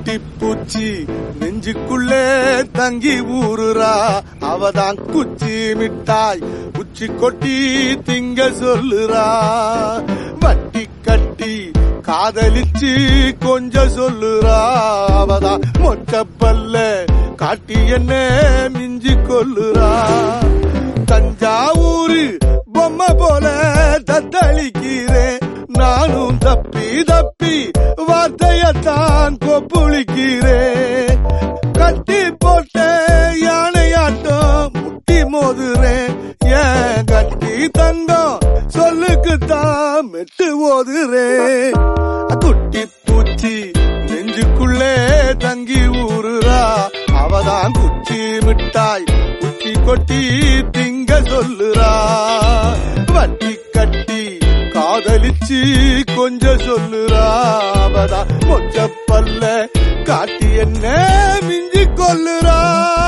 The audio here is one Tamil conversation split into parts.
குட்டி பூச்சி நெஞ்சுக்குள்ளே தங்கி ஊறுறா அவதான் குச்சி மிட்டாய் உச்சி கொட்டி திங்க சொல்லுறா வட்டி கட்டி காதலிச்சு கொஞ்சம் சொல்லுறா அவதான் மொச்சப்பல்ல காட்டி என்ன மிஞ்சி கொல்லுறா தஞ்சாவூரு பொம்மை போல தத்தளிக்கிறேன் நானும் தப்பி தப்பி வார்த்தையத்தான் கொப்புளிக்கிறேன் கட்டி போட்ட யானையாட்டம் முட்டி மோதுறேன் ஏன் கட்டி தங்கம் சொல்லுக்குத்தான் மெட்டு ஓதுறேன் குட்டி பூச்சி நெஞ்சுக்குள்ளே தங்கி ஊறுறா அவதான் குச்சி மிட்டாய் உச்சி கொட்டி திங்க சொல்லுறா வட்டி கட்டி காதலிச்சு கொஞ்சம் சொல்லுறா அவதான் மொச்ச பல்ல காட்டி என்ன மிஞ்சி கொல்லுறா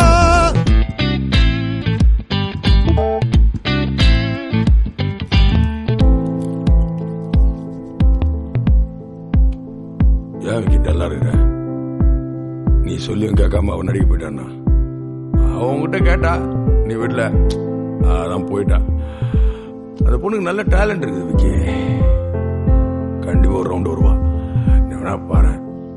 ஏன் விக்கி டல்லா இருக்கிற நீ சொல்லியும் கேட்காம அவன் நடிக்க போயிட்டான்னா அவன்கிட்ட கேட்டா நீ விடல அதான் போயிட்டா அந்த பொண்ணுக்கு நல்ல டேலண்ட் இருக்குது விக்கி கண்டிப்பா ஒரு ரவுண்ட் வருவா நீ வேணா பாரு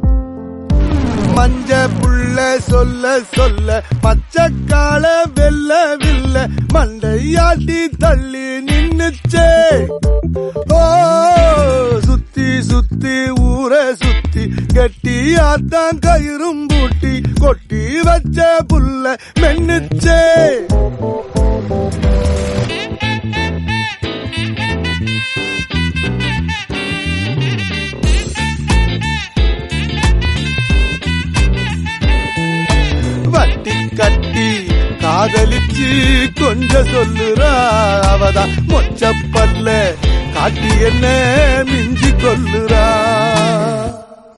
மஞ்ச புள்ள சொல்ல சொல்ல பச்சைக்கால வெல்ல வில்ல மண்டையாட்டி தள்ளி நின்னுச்சே ஓ சுத்தி சுத்தி ஊரை சுத்தி கெட்டியாத்தான் கயிறும் பூட்டி கொட்டி வச்ச புல்ல மென்னுச்சே வட்டி கட்டி காதலிச்சு கொஞ்சம் சொல்லுறா அவதான் மொச்சப்பல்ல காட்டி என்ன மிஞ்சி கொல்லுறா